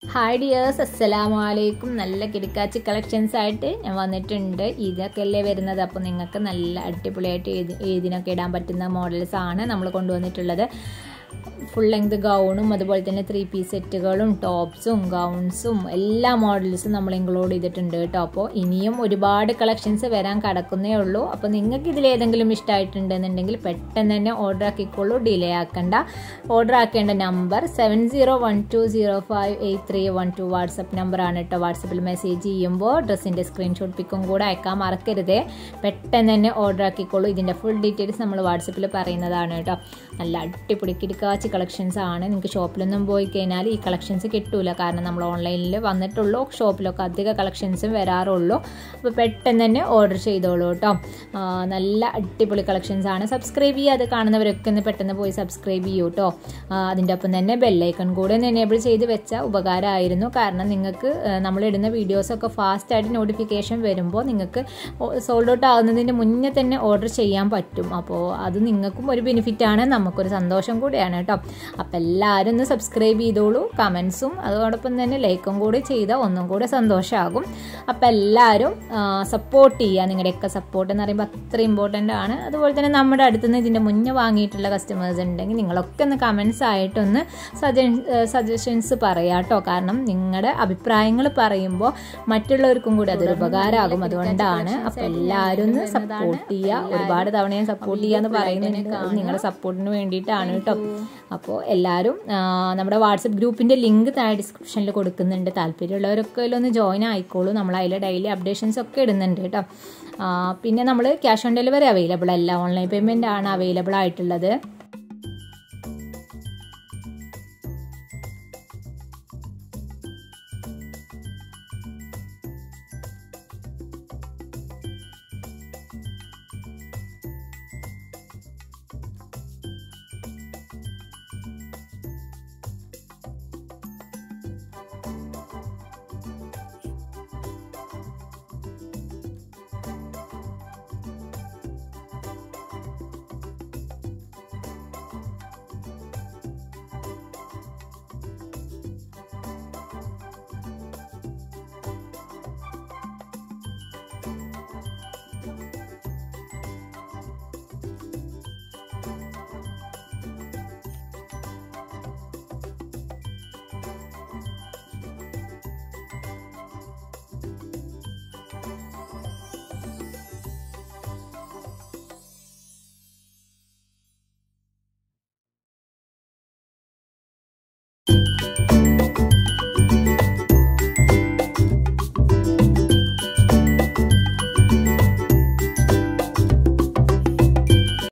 hi dears അസ്സലാമു അലൈക്കും നല്ല കിടക്കാച്ചി കളക്ഷൻസ് ആയിട്ട് ഞാൻ വന്നിട്ടുണ്ട് ഇതൊക്കെ അല്ലേ വരുന്നത് അപ്പോൾ നിങ്ങൾക്ക് നല്ല അടിപൊളിയായിട്ട് ഏത് ഏതിനൊക്കെ ഇടാൻ പറ്റുന്ന മോഡൽസ് ആണ് നമ്മൾ കൊണ്ടുവന്നിട്ടുള്ളത് ഫുൾ ലെങ്ത് ഗൗണും അതുപോലെ തന്നെ ത്രീ പീസ് സെറ്റുകളും ടോപ്സും ഗൗൺസും എല്ലാ മോഡൽസും നമ്മൾ ഇൻക്ലൂഡ് ചെയ്തിട്ടുണ്ട് കേട്ടോ അപ്പോൾ ഇനിയും ഒരുപാട് കളക്ഷൻസ് വരാൻ കിടക്കുന്നേ ഉള്ളൂ അപ്പോൾ നിങ്ങൾക്ക് ഇതിലേതെങ്കിലും ഇഷ്ടമായിട്ടുണ്ടെന്നുണ്ടെങ്കിൽ പെട്ടെന്ന് തന്നെ ഓർഡർ ആക്കിക്കോളൂ ഡിലേ ആക്കണ്ട ഓർഡർ ആക്കേണ്ട number seven zero one two zero five eight three one two WhatsApp നമ്പറാണ് കേട്ടോ വാട്സപ്പിൽ മെസ്സേജ് ചെയ്യുമ്പോൾ ഡ്രസ്സിൻ്റെ സ്ക്രീൻഷോട്ട് പിക്കും കൂടെ അയക്കാൻ മറക്കരുതേ പെട്ടെന്ന് തന്നെ ഓർഡർ ആക്കിക്കോളൂ ഇതിൻ്റെ ഫുൾ ഡീറ്റെയിൽസ് നമ്മൾ വാട്സപ്പിൽ പറയുന്നതാണ് കേട്ടോ നല്ല അടിപൊളി കിടക്കാച്ചി കളക്ഷൻസ് ആണ് നിങ്ങൾക്ക് ഷോപ്പിലൊന്നും പോയി കഴിഞ്ഞാൽ ഈ കളക്ഷൻസ് കിട്ടൂല കാരണം നമ്മൾ ഓൺലൈനിൽ വന്നിട്ടുള്ളൂ ഷോപ്പിലൊക്കെ അധിക കളക്ഷൻസും വരാറുള്ളൂ അപ്പോൾ പെട്ടെന്ന് തന്നെ ഓർഡർ ചെയ്തോളൂ കേട്ടോ നല്ല അടിപൊളി കളക്ഷൻസ് ആണ് സബ്സ്ക്രൈബ് ചെയ്യുക അത് കാണുന്നവരൊക്കെ ഒന്ന് പെട്ടെന്ന് പോയി സബ്സ്ക്രൈബ് ചെയ്യൂ കേട്ടോ അതിൻ്റെ ഒപ്പം തന്നെ ബെല്ലൈക്കൺ കൂടെ ഒന്ന് എനേബിൾ ചെയ്ത് വെച്ച ഉപകാരമായിരുന്നു കാരണം നിങ്ങൾക്ക് നമ്മളിടുന്ന വീഡിയോസൊക്കെ ഫാസ്റ്റായിട്ട് നോട്ടിഫിക്കേഷൻ വരുമ്പോൾ നിങ്ങൾക്ക് സോൾഡ് ഔട്ട് ആകുന്നതിന് മുന്നേ തന്നെ ഓർഡർ ചെയ്യാൻ പറ്റും അപ്പോൾ അത് നിങ്ങൾക്കും ഒരു ബെനിഫിറ്റാണ് നമുക്കൊരു സന്തോഷം കൂടിയാണ് കേട്ടോ അപ്പോൾ എല്ലാവരും ഒന്ന് സബ്സ്ക്രൈബ് ചെയ്തോളൂ കമൻസും അതോടൊപ്പം തന്നെ ലൈക്കും കൂടി ചെയ്താൽ ഒന്നും കൂടെ സന്തോഷമാകും അപ്പോൾ എല്ലാവരും സപ്പോർട്ട് ചെയ്യുക നിങ്ങളുടെയൊക്കെ സപ്പോർട്ട് എന്ന് പറയുമ്പോൾ അത്ര ഇമ്പോർട്ടൻ്റ് ആണ് അതുപോലെ തന്നെ നമ്മുടെ അടുത്ത് നിന്ന് ഇതിൻ്റെ മുന്നേ വാങ്ങിയിട്ടുള്ള കസ്റ്റമേഴ്സ് ഉണ്ടെങ്കിൽ നിങ്ങളൊക്കെ ഒന്ന് കമൻസ് ആയിട്ടൊന്ന് സജ സജഷൻസ് പറയാം കേട്ടോ കാരണം നിങ്ങളുടെ അഭിപ്രായങ്ങൾ പറയുമ്പോൾ മറ്റുള്ളവർക്കും കൂടി അതൊരു ഉപകാരമാകും അതുകൊണ്ടാണ് അപ്പോൾ എല്ലാവരും ഒന്ന് സപ്പോർട്ട് ചെയ്യുക ഒരുപാട് തവണ ഞാൻ സപ്പോർട്ട് ചെയ്യുക എന്ന് പറയുന്നുണ്ട് നിങ്ങളുടെ സപ്പോർട്ടിന് വേണ്ടിയിട്ടാണ് കേട്ടോ അപ്പോൾ എല്ലാവരും നമ്മുടെ വാട്സപ്പ് ഗ്രൂപ്പിൻ്റെ ലിങ്ക് താഴെ ഡിസ്ക്രിപ്ഷനിൽ കൊടുക്കുന്നുണ്ട് താല്പര്യമുള്ളവരൊക്കെ ഒന്ന് ജോയിൻ ആയിക്കോളൂ നമ്മൾ അതിൽ ഡെയിലി അപ്ഡേഷൻസ് ഒക്കെ ഇടുന്നുണ്ട് കേട്ടോ പിന്നെ നമ്മൾ ക്യാഷ് ഓൺ ഡെലിവറി അവൈലബിൾ അല്ല ഓൺലൈൻ പേയ്മെൻ്റ് ആണ് അവൈലബിൾ ആയിട്ടുള്ളത് thank you